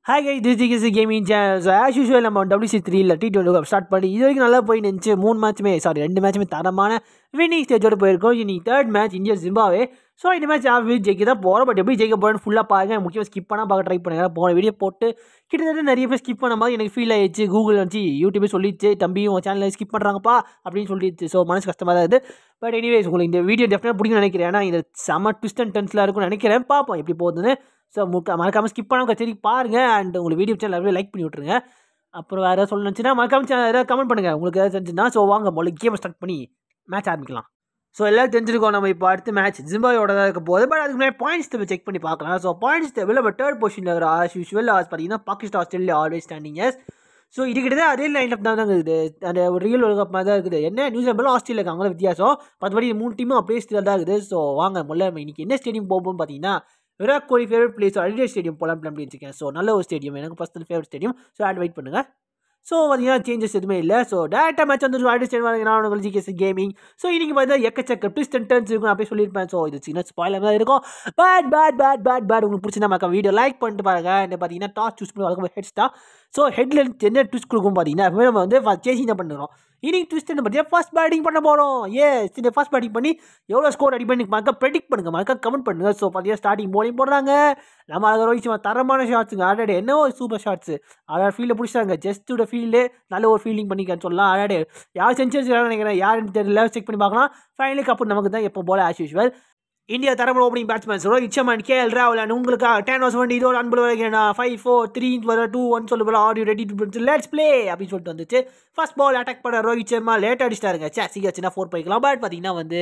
Hi guy this is gaming channel so as usual நம்ம WC த்ரீல T twenty start பண்ணி இது வரைக்கும் நல்லா போய் நினச்சி மூணு மேட்ச்சுமே சாரி ரெண்டு மேட்ச்சுமே தரமான வின்னிங் ஸ்டேஜோட போயிருக்கோம் இனி third match India Zimbabwe so இந்த மேட்ச் ஆஃபி ஜெயிக்க தான் போகிறோம் பட் எப்படி ஜெயிக்க போகிறேன்னு ஃபுல்லாக பாருங்க முக்கியமாக ஸ்கிப் பண்ணால் பார்க்க ட்ரை பண்ணுங்க போன வீடியோ போட்டு கிட்டத்தட்ட நிறைய பேர் ஸ்கிப் பண்ண மாதிரி எனக்கு ஃபீல் ஆயிடுச்சு கூகுள் வச்சு யூடியூபே சொல்லிடுச்சு தம்பி உங்கள் சேனலில் ஸ்கிப் பண்ணுறாங்கப்பா அப்படின்னு சொல்லிடுச்சு ஸோ மனசு கஷ்டமாக தான் இருக்குது பட் எனிவேஸ் உங்களுக்கு இந்த வீடியோ டெஃபினட்டாக பிடிக்கும்னு நினைக்கிறேன் ஏன்னா இந்த செம ட்விஸ்ட் அண்ட் டென்ஸ்லாம் இருக்கும்னு நினைக்கிறேன் பார்ப்போம் எப்படி போகுதுன்னு ஸோ முக்க மறக்காமல் ஸ்கிப் பண்ணாமல் சரி பாருங்கள் அண்ட் உங்களுக்கு வீடியோ சேனல் எல்லாருமே லைக் பண்ணி விட்ருங்க அப்புறம் வேறு ஏதாவது சொல்லணுச்சுன்னா மறக்காம சேனல் ஏதாவது கமெண்ட் பண்ணுங்கள் உங்களுக்கு ஏதாவது தெரிஞ்சுன்னா ஸோ வாங்க முதல்ல கேமை ஸ்டார்ட் பண்ணி மேட்ச் ஆரம்பிக்கலாம் ஸோ எல்லாம் தெரிஞ்சிருக்கோம் நம்ம இப்போ அடுத்த மேட்ச் ஜிம்பாயோட தான் இருக்க போகுது பட் அதுக்கு முன்னாடி பாயிண்ட்ஸ் டேபிள் செக் பண்ணி பார்க்கலாம் ஸோ பாயிண்ட்ஸ் டேபிள் நம்ம தேர்ட் பொசிஷனில் இருக்கிற ஆஸ் யூஷுவல் ஆஸ் பார்த்தீங்கன்னா Pakistan Australia always standing yes so இது கிட்ட அதே லைன் அப் தான் தான் இருக்குது அந்த ஒரு ரியல் வேர்ல்ட் கப் மாதிரி தான் இருக்குது என்ன நியூசிலாந்து ஆஸ்திரேலியா இருக்காங்க வித்தியாசம் மற்றபடி இது மூணு டீமும் அப்படியே ஸ்டில் தான் இருக்குது ஸோ வாங்க முதல்ல நம்ம இன்னைக்கு என்ன ஸ்டேடியம் போகும்போது பார்த்தீங்கன்னா விராட் கோலி ஃபேவரட் பிளேஸ் அடிடே ஸ்டேடியம் போகலாம் பிளான் பண்ணி வச்சிருக்கேன் ஸோ நல்ல ஒரு ஸ்டேடியம் எனக்கு பர்சனல் ஃபேவரட் ஸ்டேடியம் ஸோ ஆட் வெயிட் பண்ணுங்கள் ஸோ பார்த்தீங்கன்னா சேஞ்சஸ் எதுவுமே இல்லை ஸோ டேரக்டாக மேட்ச் வந்து அடிடே ஸ்டேடியம் நான் உங்களுக்கு ஜிகேஸ் கேமிங் ஸோ இன்றைக்கி பார்த்தீங்கன்னா எக்கச்சக்க ட்விஸ்ட் அண்ட் டர்ன்ஸ் இருக்கும் அப்படியே சொல்லியிருப்பேன் ஸோ இது சின்ன ஸ்பாயிலர் தான் இருக்கும் பேட் பேட் பேட் பேட் பேட் உங்களுக்கு பிடிச்சிருந்தா மக்கள் வீடியோ லைக் பண்ணிட்டு பாருங்க என்ன பார்த்தீங்கன்னா டாஸ் சூஸ் பண்ணி வளர்க்கும் ஹெட்ஸ் தான் ஸோ ஹெட்ல என்ன ட்விஸ்ட் கொடுக்கும் பார்த்தீங்கன்னா எப்பவுமே நம்ம வந்து சேசிங் தான் பண்ணுறோம் இன்னைக்கு ட்விஸ்ட் என்ன பார்த்தீங்கன்னா ஃபர்ஸ்ட் பேட்டிங் பண்ண போகிறோம் ஏ இந்த ஃபர்ஸ்ட் பேட்டிங் பண்ணி எவ்வளோ ஸ்கோர் அடி பண்ணி மறக்க ப்ரெடிக்ட் பண்ணுங்க மறக்க கமெண்ட் பண்ணுங்க ஸோ பார்த்தீங்கன்னா ஸ்டார்டிங் போலிங் போடுறாங்க நம்ம அதை ரோஹித் சர்மா தரமான ஷாட்ஸுங்க ஆடாடே என்ன ஒரு சூப்பர் ஷாட்ஸு அதோட ஃபீல்டை பிடிச்சாங்க ஜஸ்ட்டோட ஃபீல்டு நல்ல ஒரு ஃபீல்டிங் பண்ணிக்கன்னு சொல்லலாம் ஆடாடே யார் சென்ச்சுரி நினைக்கிறேன் யாருன்னு தெரியல செக் பண்ணி பார்க்கலாம் ஃபைனலி கப்பு நமக்கு தான் எப்போ போல ஆஸ் யூஷுவல் இந்தியா தரமான opening batsmen Rohit Sharma K L ராகுல் அண்ட் உங்களுக்காக டென் ஹவர்ஸ் வந்து இதோட அன்பு வரைக்கும் ஃபைவ் ஃபோர் த்ரீ வர டூ ஒன் சொல்லு போல are you ready to let's play அப்படின்னு சொல்லிட்டு வந்துச்சு ஃபர்ஸ்ட் பால் அட்டாக் பண்ண ரோஹித் சர்மா லேட் அடிச்சிட்டாருங்க சே சீக்கிரம் சின்ன ஃபோர் போய்க்கலாம் பட் பார்த்தீங்கன்னா வந்து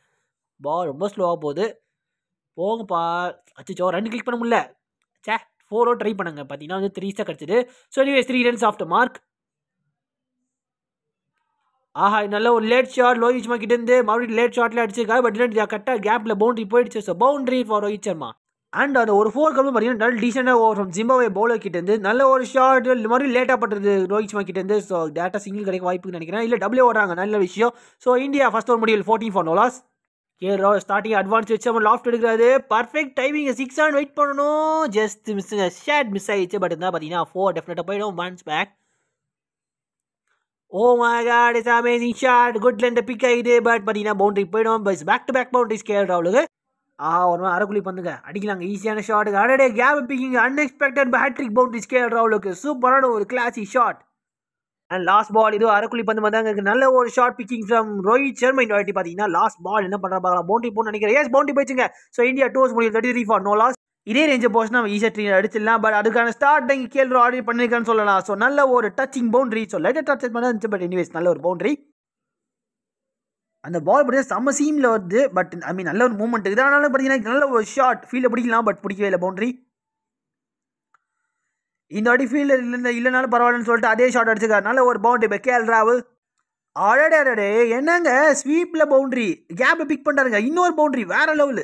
பால் ரொம்ப ஸ்லோவாக போகுது போங்கப்பா அச்சோ ரெண்டு கிளிக் பண்ண முடியல சே ஃபோரோ ட்ரை பண்ணுங்க பார்த்தீங்கன்னா வந்து த்ரீ தான் கிடச்சிது so anyways three runs after mark ஆஹா நல்ல ஒரு லேட் ஷாட் ரோஹித் சர்மா கிட்டேருந்து மறுபடியும் லேட் ஷாட்ல அடிச்சிருக்காரு பட் இல்லை கரெக்டாக கேப்பில் பவுண்டரி போயிடுச்சு so boundary for Rohit Sharma and அந்த ஒரு ஃபோர் கப்பு பார்த்தீங்கன்னா நல்ல டீசெண்டாக ஓவர் ஃப்ரம் ஜிம்பாவே பவுலர் கிட்டேருந்து நல்ல ஒரு ஷாட் மறுபடியும் லேட்டாக பட்டுறது ரோஹித் சர்மா கிட்டேருந்து ஸோ டேட்டா சிங்கிள் கிடைக்க வாய்ப்புன்னு நினைக்கிறேன் இல்லை டபுளே ஓடுறாங்க நல்ல விஷயம் ஸோ இந்தியா ஃபர்ஸ்ட் ஓவர் முடியல ஃபோர்டீன் ஃபார் நோலாஸ் கே ரோ ஸ்டார்டிங் அட்வான்ஸ் வச்சு அவன் லாஃப்ட் எடுக்கிறாரு perfect timing six on wait பண்ணணும் ஜஸ்ட் மிஸ் ஷேட் மிஸ் ஆயிடுச்சு பட் இருந்தால் பார்த்தீங்கன்னா ஃபோர் டெஃபினட்டாக போயிடும் once back oh my god it's amazing shot good length pick ஆகிடுது பட் பார்த்தீங்கன்னா பவுண்டரி போயிடும் பஸ் பேக் டு பேக் பவுண்டரிஸ் கேள் ராவலுக்கு ஆ ஒரு மாதிரி அரைக்குழி பண்ணுங்க அடிக்கலாங்க ஈஸியான ஷாட்டுக்கு அடடே gap picking unexpected hattrick boundaries கேள் ராவலுக்கு சூப்பரான ஒரு classy shot and last ball இது அரைக்குழி பந்து வந்தாங்க இருக்கு நல்ல ஒரு short picking from Rohit Sharma இந்த வாட்டி பார்த்தீங்கன்னா லாஸ்ட் பால் என்ன பண்ணுற பார்க்கலாம் பவுண்டரி போன்னு நினைக்கிறேன் எஸ் பவுண்டரி போயிடுச்சுங்க ஸோ இந்தியா டூஸ் முடியும் thirty three for no loss இதே ரேஞ்சை போச்சு நம்ம ஈஸியாக ட்ரீ அடிச்சிடலாம் பட் அதுக்கான ஸ்டார்ட் இங்கே கேள்வி ஆர்டர் பண்ணியிருக்கான்னு சொல்லலாம் ஸோ நல்ல ஒரு டச்சிங் பவுண்டரி ஸோ லைட்டாக டச் பண்ண இருந்துச்சு பட் எனிவேஸ் நல்ல ஒரு பவுண்டரி அந்த பால் பார்த்தீங்கன்னா செம்ம சீமில் வருது பட் ஐ மீன் நல்ல ஒரு மூமெண்ட் இதனால பார்த்தீங்கன்னா நல்ல ஒரு ஷார்ட் ஃபீல்டை பிடிக்கலாம் பட் பிடிக்கவே இல்லை பவுண்டரி இந்த வாட்டி ஃபீல்டர் இல்லை இல்லைனாலும் பரவாயில்லன்னு சொல்லிட்டு அதே ஷாட் அடிச்சிருக்காரு நல்ல ஒரு பவுண்டரி இப்போ கேஎல் ராகுல் அடடே அடடே என்னங்க ஸ்வீப்பில் பவுண்டரி கேப்பை பிக் பண்ணுறாருங்க இன்னொரு பவுண்டரி வேற level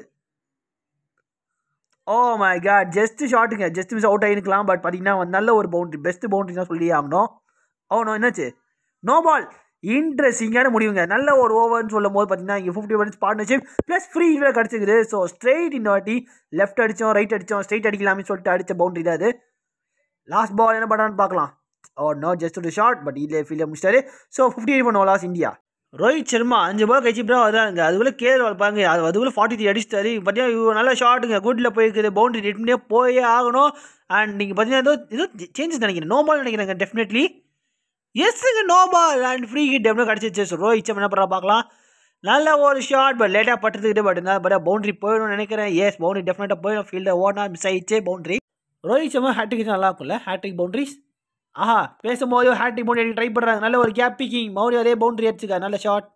oh my god just ஷாட்டுங்க ஜஸ்ட் மிஸ் அவுட் ஆகிருக்கலாம் பட் பார்த்தீங்கன்னா நல்ல ஒரு பவுண்டரி பெஸ்ட் பவுண்டரி தான் சொல்லி ஆகணும் ஓ நோ என்னாச்சு நோ பால் இன்ட்ரெஸ்டிங்கான முடிவுங்க நல்ல ஒரு ஓவர்னு சொல்லும் போது பார்த்தீங்கன்னா இங்கே fifty once partnership plus free இதில் கிடச்சிக்குது ஸோ ஸ்ட்ரெயிட் இந்த வாட்டி லெஃப்ட் அடித்தோம் ரைட் அடித்தோம் ஸ்ட்ரைட் அடிக்கலாமே சொல்லிட்டு அடித்த பவுண்டரி தான் அது லாஸ்ட் பால் என்ன பண்ணுறான்னு பார்க்கலாம் ஓ நோ ஜஸ்ட் ஒரு ஷார்ட் பட் இல்லை ஃபீல்டர் முடிச்சிட்டாரு ஸோ ஃபிஃப்டி எயிட் பண்ண லாஸ் இந்தியா ரோஹித் சர்மா அஞ்சு பால் கழிச்சு ப்ரோ அதாங்க அதுக்குள்ளே கேர் வளர்ப்பாங்க அது அதுக்குள்ளே ஃபார்ட்டி த்ரீ அடிச்சிட்டாரு பார்த்தீங்கன்னா இவ்வளோ நல்ல ஷாட்டுங்க குட்டில் போயிருக்குது பவுண்டரி ரெட்மியே போயே ஆகணும் அண்ட் நீங்கள் பார்த்தீங்கன்னா ஏதோ ஏதோ சேஞ்சஸ் நினைக்கிறேன் நோ பால் நினைக்கிறேங்க டெஃபினெட்லி எஸ்ஸுங்க no ball and free hit definite கிடச்சிச்சு ஸோ ரோஹித் சர்மா என்ன பண்ணுறா பார்க்கலாம் நல்ல ஒரு ஷாட் பட் லேட்டாக பட்டுக்கிட்டு பட் இருந்தால் பட் பவுண்டரி போயிடும்னு நினைக்கிறேன் எஸ் பவுண்டரி டெஃபினட்டாக போயிடும் ஃபீல்டை ஓடனா மிஸ் ஆயிடுச்சு பவுண்டரி ரோஹித் சர்மா ஹேட்ரிக் நல்லா இருக்கும்ல ஹேட்ரிக் பவுண்டரிஸ் ஆஹா பேசும்போது ஹேட்ரிக் பவுண்டரி ட்ரை பண்ணுறாங்க நல்ல ஒரு கேப் பிக்கிங் மறுபடியும் அதே பவுண்டரி அடிச்சுக்க நல்ல ஷாட்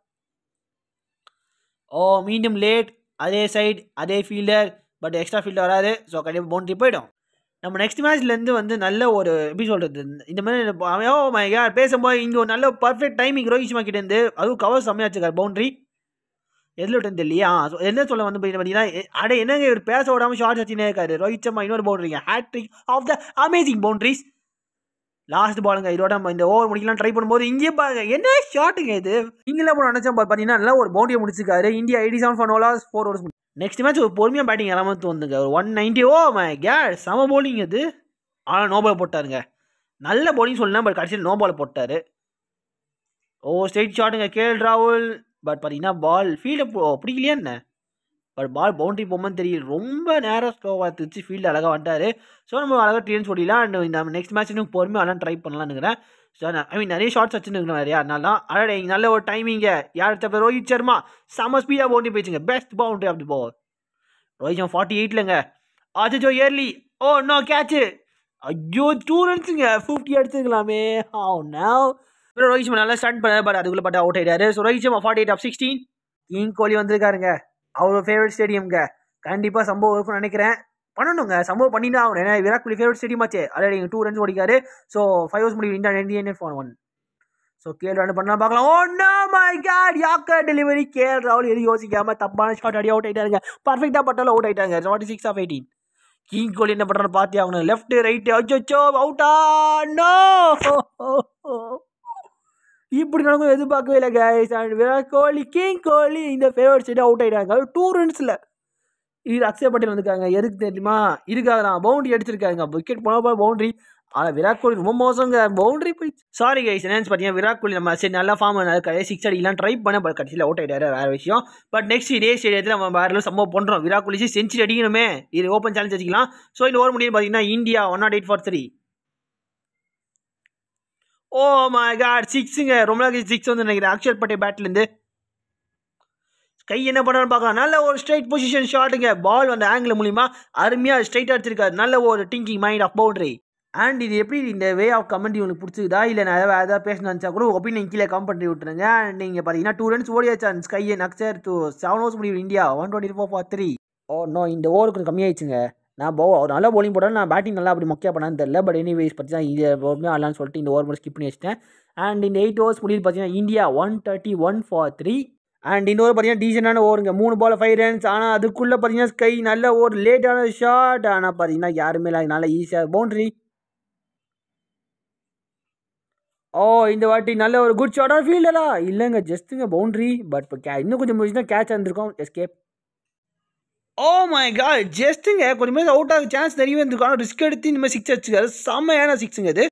ஓ மீண்டும் லேட் அதே சைடு அதே ஃபீல்டர் பட் எக்ஸ்ட்ரா ஃபீல்டர் வராது ஸோ கண்டிப்பாக பவுண்டரி போயிடும் நம்ம நெக்ஸ்ட் மேட்ச்லேருந்து வந்து நல்ல ஒரு எப்படி சொல்கிறது இந்த மாதிரி ஓ மை யார் பேசும்போது இங்கே ஒரு நல்ல பர்ஃபெக்ட் டைமிங் ரோஹித் சர்மா கிட்டேருந்து அதுவும் கவர் செம்மையாச்சுக்கார் பவுண்டரி எதில் விட்டு இல்லையா ஸோ என்ன சொல்ல வந்து பார்த்தீங்கன்னா அட என்னங்க இவர் பேச விடாமல் ஷார்ட் வச்சுனே இருக்காரு ரோஹித் சர்மா இன்னொரு பவுண்டரிங்க hattrick of the amazing boundaries last பாலுங்க இதோட நம்ம இந்த ஓவர் முடிக்கலாம் ட்ரை பண்ணும்போது இங்கே பாருங்க என்ன ஷாட்டுங்க இது இங்கே போன நினச்சா பார்த்தீங்கன்னா நல்லா ஒரு பவுண்டரியை முடிச்சிருக்காரு India eighty seven for no loss four overs next match ஒரு பொறுமையாக பேட்டிங் எல்லாமே வந்துங்க ஒரு one ninety oh my god செம பவுலிங் அது ஆனால் நோ பால் போட்டாருங்க நல்ல பவுலிங் சொல்லலாம் பட் கடைசியில் நோ பால் போட்டார் ஓ ஸ்ட்ரைட் ஷாட்டுங்க கேஎல் ராகுல் பட் பார்த்தீங்கன்னா பால் ஃபீல்டை பிடிக்கலையா என்ன பட் பால் பவுண்டரி போகும்போது தெரியல ரொம்ப நேரம் ஸ்லோவாக திருச்சி ஃபீல்டு அழகாக வந்துட்டார் ஸோ நம்ம அழகாக டீன்னு சொல்லிடலாம் அண்ட் இந்த நெக்ஸ்ட் மேட்ச் இன்னும் பொறுமையாக அதெல்லாம் ட்ரை பண்ணலாம்னுக்கிறேன் ஸோ ஐ மீன் நிறைய ஷார்ட்ஸ் வச்சுருக்கேன் நிறையா அதனால தான் அழகா நல்ல ஒரு டைமிங்க யார் தப்ப ரோஹித் சர்மா செம்ம ஸ்பீடாக பவுண்டரி போயிடுச்சுங்க best boundary of the ball Rohit Sharma forty எயிட்லங்க அச்சோ இயர்லி ஓ நோ கேட்சு ஐயோ டூ ரன்ஸுங்க ஃபிஃப்டி எடுத்துக்கலாமே ஹவு நவ் அப்புறம் ரோஹித் சர்மா நல்லா ஸ்டார்ட் பண்ணார் பட் அதுக்குள்ளே பட்டு அவுட் ஆயிட்டாரு so Rohit Sharma forty eight of sixteen king Kohli வந்திருக்காருங்க அவரோட ஃபேவரட் ஸ்டேடியம்ங்க கண்டிப்பாக சம்பவம் இருக்கும்னு நினைக்கிறேன் பண்ணணுங்க சம்பவம் பண்ணி தான் ஆகணும் ஏன்னா விராட் கோலி ஃபேவரட் ஸ்டேடியம் ஆச்சு ஆல்ரெடி டூ ரன்ஸ் ஓடிக்காரு ஸோ ஃபைவ் ஹவர்ஸ் முடியும் இந்தியா இந்தியன் ஃபோன் ஒன் ஸோ கேஎல் ரன் பண்ணலாம் பார்க்கலாம் oh no my god yorker delivery KL ராகுல் எதுவும் யோசிக்காம தப்பான ஷாட் அடி அவுட் ஆயிட்டாருங்க பர்ஃபெக்டாக பட்டாலும் அவுட் ஆயிட்டாங்க forty six of eighteen king Kohli என்ன பண்ணுறாரு பார்த்தே ஆகணும் லெஃப்ட் ரைட்டு அச்சோ அவுட்டா நோ இப்படி நடக்கும் எதிர்பார்க்கவே இல்லை guys and Virat Kohli king Kohli இந்த ஃபேவரட் சைடு அவுட் ஆயிட்டாங்க டூ ரன்ஸில் இது அக்ஷய் பட்டேல் வந்திருக்காங்க எதுக்கு தெரியுமா இருக்காங்க நான் பவுண்டரி அடிச்சிருக்காங்க விக்கெட் போன போய் பவுண்டரி ஆனால் விராட் கோலி ரொம்ப மோசங்க பவுண்டரி போய் சாரி கைஸ் என்னன்னு பார்த்தீங்கன்னா விராட் கோலி நம்ம சரி நல்லா ஃபார்ம் பண்ணாரு சிக்ஸ் அடிக்கலாம் ட்ரை பண்ண பட் கடைசியில் அவுட் ஆயிட்டாரு வேறு விஷயம் பட் நெக்ஸ்ட் இதே ஸ்டேடியத்தில் நம்ம வேறு சம்பவம் பண்ணுறோம் விராட் கோலி செஞ்சுரி அடிக்கணுமே இது ஓப்பன் சேலஞ்ச் வச்சுக்கலாம் ஸோ இந்த ஓவர் முடியும் பார்த்தீங்கன்னா India one nought eight for three oh my god சிக்ஸுங்க ரொம்ப நாள் சிக்ஸ் வந்து நினைக்கிறேன் அக்ஷர் பட்டே பேட்லேருந்து கை என்ன பண்ணுறான்னு பார்க்கலாம் நல்ல ஒரு ஸ்ட்ரைட் பொசிஷன் ஷாட்டுங்க பால் அந்த ஆங்கிள் மூலிமா அருமையாக ஸ்ட்ரைட்டாக அடிச்சிருக்காரு நல்ல ஒரு thinking mind of boundary and இது எப்படி இந்த வே ஆஃப் கமெண்ட் உங்களுக்கு பிடிச்சிருதா இல்லை நான் ஏதாவது ஏதாவது பேசணும்னு நினச்சா கூட ஒப்பீனியன் கீழே கம் பண்ணி விட்டுருங்க அண்ட் நீங்கள் பார்த்தீங்கன்னா டூ ரன்ஸ் ஓடியாச்சு அந்த ஸ்கை நக்சர் டூ செவன் ஹவர்ஸ் முடியும் India one twenty four for three oh no இந்த ஓவர் கொஞ்சம் கம்மியாயிடுச்சுங்க நான் போ நல்லா bowling போட்டாலும் நான் பேட்டிங் நல்லா அப்படி மொக்கையா பண்ணான்னு தெரியல பட் எனிவேஸ் பற்றி தான் இது பொறுமையாக ஆடலான்னு சொல்லிட்டு இந்த ஓவர் மட்டும் ஸ்கிப் பண்ணி வச்சிட்டேன் அண்ட் இந்த எயிட் ஓவர்ஸ் முடியுது பார்த்தீங்கன்னா India one thirty one for three and இந்த ஓவர் பார்த்தீங்கன்னா டீசெண்டான ஓவருங்க மூணு பால் ஃபைவ் ரன்ஸ் ஆனால் அதுக்குள்ளே பார்த்தீங்கன்னா ஸ்கை நல்ல ஒரு லேட்டான ஷாட் ஆனால் பார்த்தீங்கன்னா யாருமே இல்லை நல்லா ஈஸியாக பவுண்ட்ரி ஓ இந்த வாட்டி நல்ல ஒரு குட் ஷாட்டாக ஃபீல்டரா இல்லைங்க ஜஸ்ட்டுங்க பவுண்ட்ரி பட் இப்போ கே இன்னும் கொஞ்சம் முடிச்சுன்னா கேட்ச் இருந்திருக்கும் எஸ்கேப் ஓ மை காட் ஜஸ்ட்டுங்க கொஞ்சம் அவுட் ஆக சான்ஸ் நிறையவே இருந்திருக்கும் ஆனால் ரிஸ்க் எடுத்து இந்த மாதிரி சிக்ஸ் அடிச்சுக்காரு செம்மையான சிக்ஸுங்க இது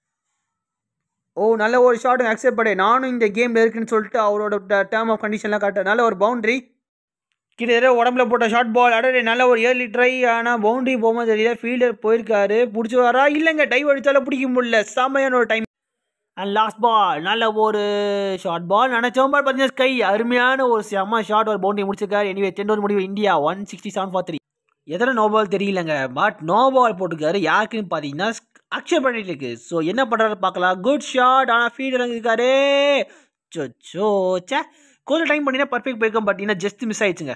ஓ நல்ல ஒரு ஷாட்டுங்க அக்செப்ட் பண்ணே நானும் இந்த கேமில் இருக்குன்னு சொல்லிட்டு அவரோட டேர்ம் ஆஃப் கண்டிஷன்லாம் காட்ட நல்ல ஒரு பவுண்ட்ரி கிட்டத்தட்ட உடம்புல போட்ட ஷார்ட் பால் அடே நல்ல ஒரு ஏர்லி ட்ரை ஆனால் பவுண்டரி போகும்போது தெரியல ஃபீல்டர் போயிருக்காரு பிடிச்சி வரா இல்லைங்க டைவ் அடித்தாலும் பிடிக்க முடியல செம்மையான ஒரு டைம் அண்ட் லாஸ்ட் பால் நல்ல ஒரு ஷார்ட் பால் நினச்சோம் பால் பார்த்தீங்கன்னா ஸ்கை அருமையான ஒரு செம்ம ஷார்ட் ஒரு பவுண்டரி முடிச்சிருக்காரு எனிவே டென் ஓவர் முடிவு India one sixty seven for three எத்தனை நோ பால் தெரியலங்க பட் நோ பால் போட்டுருக்காரு யாருக்குன்னு பார்த்தீங்கன்னா அக்ஷய் பண்ணிட்டு இருக்கு ஸோ என்ன பண்ணுறாரு பார்க்கலாம் குட் ஷாட் ஆனால் ஃபீல்ட் இறங்கிருக்காரு சோ சே கொஞ்சம் டைம் பண்ணினா பர்ஃபெக்ட் போயிருக்கோம் பார்த்தீங்கன்னா ஜஸ்ட் மிஸ் ஆயிடுச்சுங்க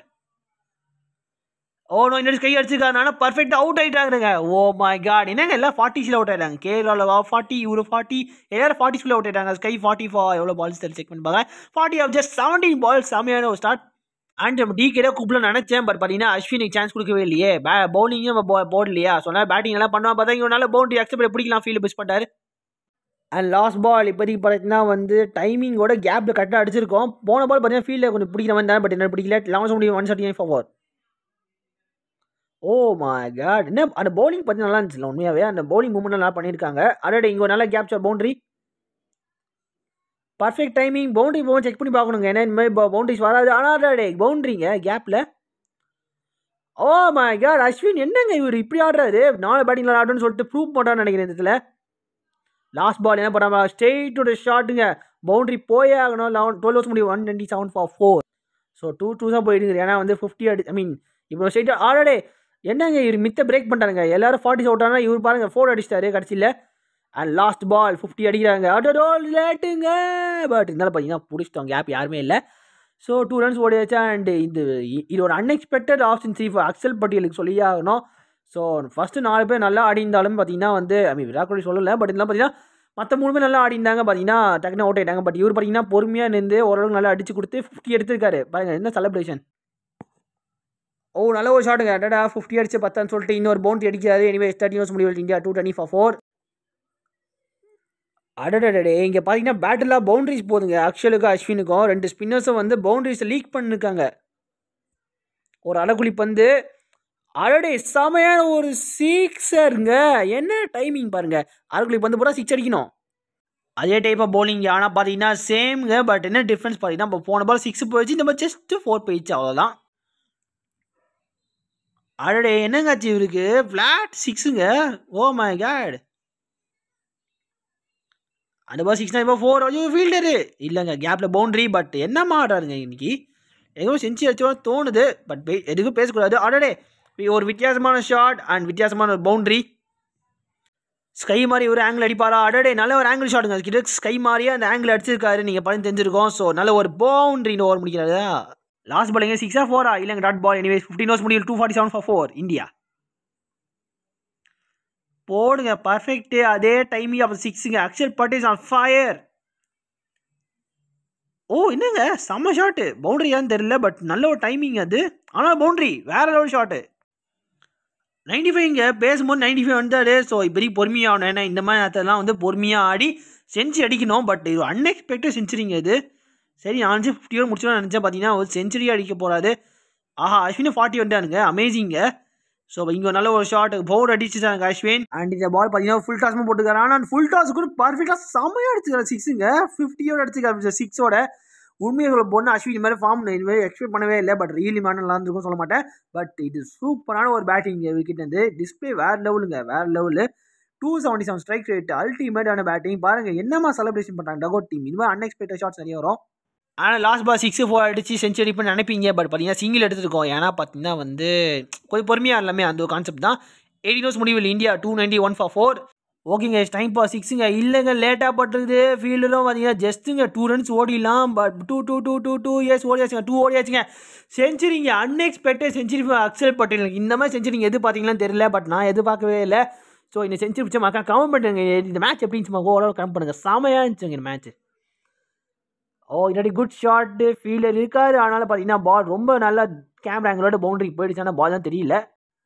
ஓ நோ இன்னொரு கை அடிச்சிருக்காரு ஆனால் பர்ஃபெக்ட் அவுட் ஆயிட்டாங்க ஓ மை காட் என்னங்க எல்லாம் ஃபார்ட்டிஸில் அவுட் ஆயிட்டாங்க கேரளாவில் ஃபார்ட்டி இவரு ஃபார்ட்டி எல்லாரும் ஃபார்ட்டிஸ்குள்ளே அவுட் ஆயிட்டாங்க ஸ்கை ஃபார்ட்டி ஃபா எவ்வளோ பால்ஸ் தெரியும் செக் பண்ணி பார்க்க forty of just seventeen ball செமையான ஒரு ஸ்டார்ட் அண்ட் நம்ம டிகேடே கூப்பிடலாம் நினச்சேன் பட் பார்த்தீங்கன்னா அஸ்வினுக்கு சான்ஸ் கொடுக்கவே இல்லையே பே பவுலிங்கும் நம்ம போடலையா சொன்னால் பேட்டிங் எல்லாம் பண்ணுவா பார்த்தா இவங்க நல்ல பவுண்டரி அக்செப்ட் பிடிக்கலாம் ஃபீல்டு மிஸ் பண்ணிட்டாரு அண்ட் லாஸ்ட் பால் இப்போதைக்கு பார்த்தீங்கன்னா வந்து டைமிங்கோட கேப்பில் கரெக்டாக அடிச்சிருக்கோம் போன பால் பார்த்தீங்கன்னா ஃபீல்டில் கொஞ்சம் பிடிக்கிற மாதிரி தான் பட் என்ன பிடிக்கல லெவன்ஸ் முடியும் one seventy four oh my god என்ன அந்த பவுலிங் பற்றி நல்லா இருந்துச்சுல உண்மையாகவே அந்த பவுலிங் மூமெண்ட் நல்லா பண்ணியிருக்காங்க அடடே இங்கே ஒரு நல்ல capture boundary perfect timing boundary போகும் செக் பண்ணி பார்க்கணுங்க ஏன்னா இந்த மாதிரி பவுண்டரிஸ் வராது ஆனால் அடடே பவுண்டரிங்க கேப்பில் ஓ மை காட் அஸ்வின் என்னங்க இவர் இப்படி ஆடுறாரு நாலு பேட்டிங்கில் ஆடுன்னு சொல்லிட்டு ப்ரூவ் பண்ணுறான்னு நினைக்கிறேன் இந்த இடத்துல லாஸ்ட் பால் என்ன பண்ணுறாங்க ஸ்ட்ரெயிட் டு ஷாட்டுங்க பவுண்டரி போயே ஆகணும் லெவன் டுவெல் ஹவர்ஸ் முடியும் one twenty seven for four so two two தான் போயிடுங்க ஏன்னா வந்து ஃபிஃப்டி அடி ஐ மீன் இப்போ ஸ்ட்ரெயிட்டாக ஆல்ரெடி என்னங்க இவர் மித்த பிரேக் பண்ணிட்டாருங்க எல்லாரும் ஃபார்ட்டிஸ் அவுட் ஆனால் இவர் பாருங்க ஃபோர் அடிச்சிட்டாரு கடைசியில் அண்ட் லாஸ்ட் பால் ஃபிஃப்டி அடிக்கிறாங்க அடோ லேட்டுங்க பட் இருந்தாலும் பார்த்தீங்கன்னா பிடிச்சிட்டோம் கேப் யாருமே இல்லை ஸோ டூ ரன்ஸ் ஓடியாச்சா அண்ட் இது இது ஒரு அன்எக்ஸ்பெக்டட் ஆப்ஷன் சி அக்சல் பட்டியலுக்கு சொல்லியே ஆகணும் ஸோ ஃபஸ்ட்டு நாலு பேர் நல்லா ஆடி இருந்தாலும் பார்த்தீங்கன்னா வந்து ஐ மீன் விராட் கோலி சொல்லலை பட் இருந்தாலும் பார்த்தீங்கன்னா மற்ற மூணு பேர் நல்லா ஆடி இருந்தாங்க பார்த்தீங்கன்னா டக்குனு அவுட் ஆயிட்டாங்க பட் இவர் பார்த்தீங்கன்னா பொறுமையாக நின்று ஓரளவுக்கு நல்லா அடிச்சு கொடுத்து ஃபிஃப்டி எடுத்திருக்காரு பாருங்க என்ன செலிப்ரேஷன் ஓ நல்ல ஒரு ஷாட்டுங்க டடா ஃபிஃப்டி அடிச்சு பத்தான்னு சொல்லிட்டு இன்னொரு பவுண்டரி அடிக்கிறாரு எனிவே தேர்ட்டி ஹவர்ஸ் முடிவு India two twenty for four அடடடே இங்கே பார்த்தீங்கன்னா பேட்டிலாக பவுண்டரிஸ் போதுங்க அக்ஷலுக்கும் அஸ்வினுக்கும் ரெண்டு ஸ்பின்னர்ஸும் வந்து பவுண்டரிஸை லீக் பண்ணிருக்காங்க ஒரு அலகுலி பந்து அடடே செமையான ஒரு சிக்ஸருங்க என்ன டைமிங் பாருங்க அரைக்குள்ளி பந்து போட சிக்ஸ் அடிக்கணும் அதே டைப் ஆஃப் bowling ஆனால் பார்த்தீங்கன்னா சேம்ங்க பட் என்ன டிஃப்ரென்ஸ் பார்த்தீங்கன்னா இப்போ போன பால் சிக்ஸ் போயிடுச்சு இந்த மாதிரி ஜஸ்ட் ஃபோர் போயிடுச்சு அவ்வளோதான் அடடே என்னங்காச்சு இவருக்கு ஃப்ளாட் சிக்ஸுங்க ஓ மை காட் அந்த பால் சிக்ஸ் இப்போ ஃபோர் ஐயோ ஃபீல்டரு இல்லைங்க கேப்பில் பவுண்ட்ரி பட் என்னம்மா ஆடுறாருங்க இன்னைக்கு எங்கேயும் செஞ்சு அடிச்சோம் தோணுது பட் எதுக்கும் பேசக்கூடாது அடடே ஒரு வித்தியாசமான ஷாட் அண்ட் வித்தியாசமான ஒரு பவுண்ட்ரி ஸ்கை மாதிரி ஒரு ஆங்கிள் அடிப்பாரா அடடே நல்ல ஒரு ஆங்கிள் ஷாட்டுங்க கிட்ட ஸ்கை மாதிரியே அந்த ஆங்கிள் அடிச்சிருக்காரு நீங்கள் பண்ணி தெரிஞ்சிருக்கோம் ஸோ நல்ல ஒரு பவுண்ட்ரின்னு ஓவர் முடிக்கிறாரு லாஸ்ட் பாலிங்க சிக்ஸா ஃபோரா இல்லைங்க dot ball anyways fifteen overs முடியல two forty seven for four India போடுங்க பர்ஃபெக்ட் அதே டைமிங் அப்போ சிக்ஸுங்க Akshar Patel on fire oh என்னங்க செம்ம ஷாட்டு பவுண்டரியான்னு தெரியல பட் நல்ல ஒரு டைமிங் அது ஆனால் பவுண்டரி வேற லெவல் ஷாட்டு நைன்டி ஃபைவ்ங்க பேசும்போது நைன்டி ஃபைவ் வந்தாரு ஸோ இப்போதைக்கு பொறுமையாகணும் ஏன்னா இந்த மாதிரி நேரத்தெல்லாம் வந்து பொறுமையாக ஆடி செஞ்சு அடிக்கணும் பட் இது அன்எக்ஸ்பெக்டட் செஞ்சுரிங்க இது சரி நான் வந்து ஃபிஃப்டி ஓவர் முடிச்சோன்னு நினச்சேன் பார்த்தீங்கன்னா ஒரு செஞ்சுரி அடிக்க போகிறாரு ஆஹா அஸ்வின் ஃபார்ட்டி வந்துட்டானுங்க அமேசிங்க ஸோ இங்கே நல்ல ஒரு ஷாட் பவுல் அடிச்சுட்டாங்க அஸ்வின் அண்ட் இந்த பால் பார்த்தீங்கன்னா ஃபுல் டாஸும் போட்டுக்காரு ஆனால் ஃபுல் டாஸ் கூட பர்ஃபெக்டாக செம்மையாக அடிச்சுக்காரு சிக்ஸுங்க ஃபிஃப்டியோட அடிச்சுக்காரு சிக்ஸோட உண்மையை சொல்ல போனால் அஸ்வின் இந்த மாதிரி ஃபார்ம் இந்த மாதிரி எக்ஸ்பெக்ட் பண்ணவே இல்லை பட் ரியலி மேன் நல்லா இருந்திருக்கும் சொல்ல மாட்டேன் பட் இது சூப்பரான ஒரு பேட்டிங் விக்கெட் வந்து டிஸ்பிளே வேறு லெவலுங்க வேறு level two seventy seven strike rate அல்டிமேட்டான பேட்டிங் பாருங்கள் என்னமா செலிப்ரேஷன் பண்ணுறாங்க டகோட் டீம் இது மாதிரி அன்எக்ஸ்பெக்டட் ஷாட்ஸ் நிறைய வரும் ஆனால் லாஸ்ட் பால் சிக்ஸ் ஃபோர் அடிச்சு செஞ்சுரி பண்ணி நினைப்பீங்க பட் பார்த்தீங்கன்னா சிங்கிள் எடுத்துருக்கோம் ஏன்னா பார்த்தீங்கன்னா வந்து கொஞ்சம் பொறுமையாக எல்லாமே அந்த ஒரு கான்செப்ட் தான் எயிட்டின் ஓவர்ஸ் முடிவில் India two ninety one for four ஓகேங்க டைம் பாஸ் சிக்ஸுங்க இல்லைங்க லேட்டாக பட்டுருது ஃபீல்டரும் பார்த்தீங்கன்னா ஜஸ்ட்டுங்க டூ ரன்ஸ் ஓடிடலாம் but two two two two two years ஓடியாச்சுங்க டூ ஓடியாச்சுங்க செஞ்சுரிங்க அன்எக்ஸ்பெக்டட் செஞ்சுரி அக்சல் பட்டேல் இந்த மாதிரி செஞ்சுரி எது பார்த்தீங்களான்னு தெரியல பட் நான் எதிர்பார்க்கவே இல்லை ஸோ இந்த செஞ்சுரி பிடிச்ச மக்கா கமெண்ட் பண்ணுங்க இந்த மேட்ச் எப்படி இருந்துச்சு ஓவரால் கமெண்ட் பண்ணுங்க செமையாக இருந்துச்சுங்க இந்த மேட்ச் ஓ இல்லாட்டி குட் ஷாட்டு ஃபீல்டர் இருக்காரு ஆனாலும் பார்த்தீங்கன்னா பால் ரொம்ப நல்லா கேமரா ஆங்கிளோட பவுண்டரி போயிடுச்சு ஆனால் பால் தான் தெரியல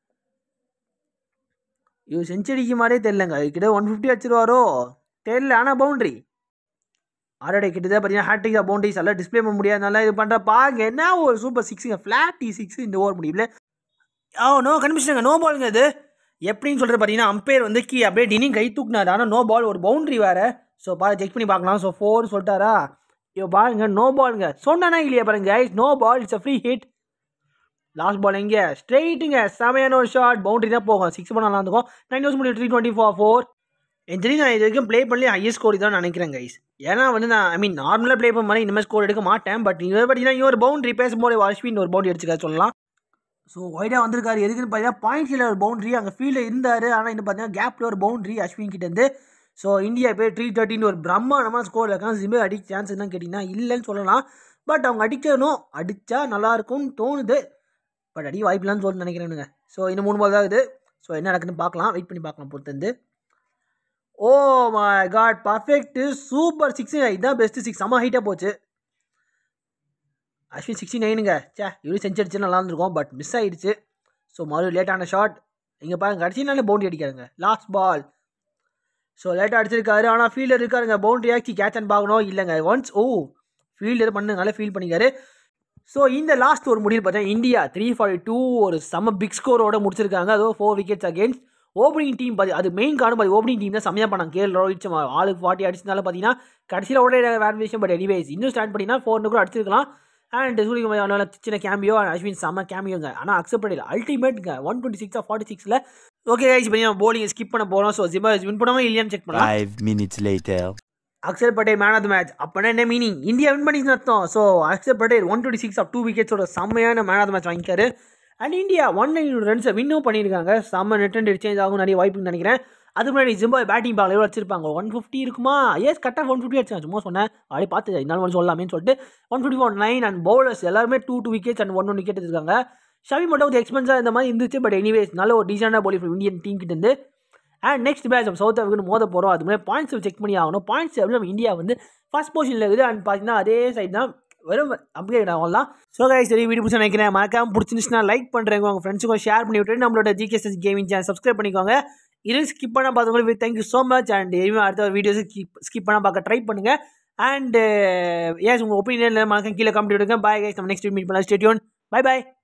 இவர் செஞ்சுரிக்கு மாதிரியே தெரிலங்க கிட்ட ஒன் ஃபிஃப்டி அடிச்சிருவாரோ தெரியல ஆனால் பவுண்ட்ரி ஆரோட கிட்டத்தட்ட பார்த்தீங்கன்னா ஹேட்ரிக் பவுண்டரிஸ் எல்லாம் டிஸ்பிளே பண்ண முடியாதனால இது பண்ணுற பாருங்க என்ன ஒரு சூப்பர் சிக்ஸுங்க ஃப்ளாட் டி சிக்ஸ் இந்த ஓவர் முடியல ஓ நோ கண்டுபிடிச்சிட்டாங்க நோ பாலுங்க அது எப்படின்னு சொல்கிறது பார்த்தீங்கன்னா அம்பையர் வந்து கீ அப்படியே டினிங் கை தூக்குனாரு ஆனால் நோ பால் ஒரு பவுண்டரி வேறு ஸோ பாரு செக் பண்ணி பார்க்கலாம் ஸோ ஃபோர் சொல்லிட்டாரா ஐயோ பாருங்க நோ பாலுங்க சொன்னானா இல்லையா பாருங்க guys no ball it's a free hit last ball எங்கே ஸ்ட்ரெயிட்டுங்க செமையான ஒரு ஷாட் பவுண்டரி தான் போகும் சிக்ஸ் பண்ண நல்லா இருக்கும் நைன் ஹவர்ஸ் முடியும் த்ரீ டுவெண்ட்டி ஃபோர் ஃபோர் என்ஜரி நான் இது வரைக்கும் ப்ளே பண்ணி ஹையஸ்ட் ஸ்கோர் தான் நினைக்கிறேன் கைஸ் ஏன்னா வந்து நான் ஐ மீன் நார்மலாக ப்ளே பண்ண மாதிரி இந்த மாதிரி ஸ்கோர் எடுக்க மாட்டேன் பட் இவர் பார்த்தீங்கன்னா இவர் பவுண்டரி பேசும்போது அஸ்வின் ஒரு பவுண்டரி அடிச்சுக்க சொல்லலாம் ஸோ ஒய்டாக வந்திருக்காரு எதுக்குன்னு பார்த்தீங்கன்னா பாயிண்ட்ஸில் ஒரு பவுண்டரி அங்கே ஃபீல்டில் இருந்தார் ஆனால் இன்னும் பார்த்தீங்கன்னா கேப்பில் ஒரு பவுண்டரி அஸ்வின் கிட்டேருந்து ஸோ இந்தியா போய் த்ரீ தேர்ட்டின்னு ஒரு பிரம்மாண்டமான ஸ்கோர் இருக்காங்க ஜிம்பே அடிக்க சான்ஸ் என்ன கேட்டிங்கன்னா இல்லைன்னு சொல்லலாம் பட் அவங்க அடிக்கணும் அடித்தா நல்லாயிருக்கும்னு தோணுது பட் அடி வாய்ப்பில்லான்னு சொல்லி நினைக்கிறேனுங்க ஸோ இன்னும் மூணு பால் தான் இது ஸோ என்ன நடக்குதுன்னு பார்க்கலாம் வெயிட் பண்ணி பார்க்கலாம் பொறுத்து oh my god perfect super six இதுதான் பெஸ்ட்டு சிக்ஸ் செம்ம ஹைட்டாக போச்சு அஸ்வின் சிக்ஸ்டி நைனுங்க சே இவரு செஞ்சு அடிச்சு நல்லா இருந்திருக்கும் பட் மிஸ் ஆயிடுச்சு ஸோ மறுபடியும் லேட்டான ஷாட் இங்கே பாருங்க கடைசி நாள் பவுண்டரி அடிக்காருங்க லாஸ்ட் பால் ஸோ லேட்டாக அடிச்சிருக்காரு ஆனால் ஃபீல்டர் இருக்காருங்க பவுண்டரி ஆக்கி கேட்ச் அண்ட் பார்க்கணும் இல்லைங்க ஒன்ஸ் ஓ ஃபீல்டர் பண்ணு நல்லா ஃபீல் பண்ணிக்காரு ஸோ இந்த லாஸ்ட் ஒரு முடிவு பார்த்தா இந்தியா த்ரீ ஃபார்ட்டி டூ ஒரு செம்ம பிக் ஸ்கோரோட முடிச்சிருக்காங்க அதோ four wickets against opening team பார்த்து அது மெயின் காரணம் பார்த்து ஓப்பனிங் டீம் தான் செம்மையாக பண்ணாங்க கேஎல் ரோஹித் சர்மா ஆளுக்கு ஃபார்ட்டி அடிச்சதுனால பார்த்தீங்கன்னா கடைசியில் ஓட வேறு விஷயம் பட் எனிவேஸ் இன்னும் ஸ்டார்ட் பண்ணிங்கன்னா ஃபோர்னு கூட அடிச்சிருக்கலாம் அண்ட் சூரியகுமார் சின்ன கேமியோ அஸ்வின் செம்ம கேமியோங்க ஆனால் அக்செப்ட் பண்ணல அல்டிமேட்ங்க ஒன் டுவெண்ட்டி சிக்ஸ் ஃபார்ட்டி சிக்ஸில் ஓகே கைஸ் பண்ணி போலிங் ஸ்கிப் பண்ண போகிறோம் ஸோ ஜிம்பா வின் பண்ணாமல் இல்லையான்னு செக் பண்ணலாம் Five minutes later. Akshar Patel man of the match அப்போனா என்ன மீனிங் இந்தியா வின் பண்ணிச்சு அர்த்தம் so Akshar Patel one twenty six of two விக்கெட்ஸோட செம்மையான மேன் ஆஃப் த மேட்ச் வாங்கிக்காரு அண்ட் இந்தியா ஒன் நைன் ரன்ஸை வின்னும் பண்ணியிருக்காங்க செம்ம நெட் அண்ட் சேஞ்ச் ஆகும் நிறைய வாய்ப்புன்னு நினைக்கிறேன் அதுக்கு முன்னாடி ஜிம்பா பேட்டிங் பால் எவ்வளோ வச்சிருப்பாங்க ஒன் ஃபிஃப்டி இருக்குமா எஸ் கரெக்டாக ஒன் ஃபிஃப்டி அடிச்சாங்க சும்மா சொன்னேன் அப்படியே பார்த்து இருந்தாலும் ஒன்று சொல்லலாமேன்னு சொல்லிட்டு one fifty one nine and bowlers எல்லாருமே two two wickets and one one wicket எடுத்திருக்காங்க ஷமி மட்டும் கொஞ்சம் எக்ஸ்பென்ஸாக இந்த மாதிரி இருந்துச்சு பட் எனிவேஸ் நல்ல ஒரு டீசெண்டாக போலி இந்தியன் டீம் கிட்ட இருந்து அண்ட் நெக்ஸ்ட் மேட்ச் நம்ம சவுத் ஆஃப்ரிக்கன் மோத போகிறோம் அது மாதிரி பாயிண்ட்ஸ் செக் பண்ணி ஆகணும் பாயிண்ட்ஸ் எப்படி நம்ம இந்தியா வந்து ஃபர்ஸ்ட் பொசிஷனில் இருக்குது அண்ட் பார்த்தீங்கன்னா அதே சைடு தான் வெறும் அப்கிரேட் ஆகலாம் ஸோ கைஸ் சரி வீடியோ பிடிச்சா நினைக்கிறேன் மறக்காம பிடிச்சிருந்துச்சுன்னா லைக் பண்ணுறேங்க உங்கள் ஃப்ரெண்ட்ஸுக்கும் ஷேர் பண்ணி விட்டுட்டு நம்மளோட ஜிகேஎஸ் கேமிங் சேனல் சப்ஸ்கிரைப் பண்ணிக்கோங்க இது ஸ்கிப் பண்ண பார்த்தவங்களுக்கு தேங்க்யூ ஸோ மச் அண்ட் இனிமேல் அடுத்த வீடியோஸ் ஸ்கிப் ஸ்கிப் பண்ண பார்க்க ட்ரை பண்ணுங்கள் அண்ட் ஏஸ் உங்கள் ஒப்பீனியன் மறக்காம கீழே கமெண்ட் விடுங்க பாய் கைஸ் நம்ம நெக்ஸ்ட் மீட் பண்ணலாம் ஸ்டேட்யூன் பை பாய்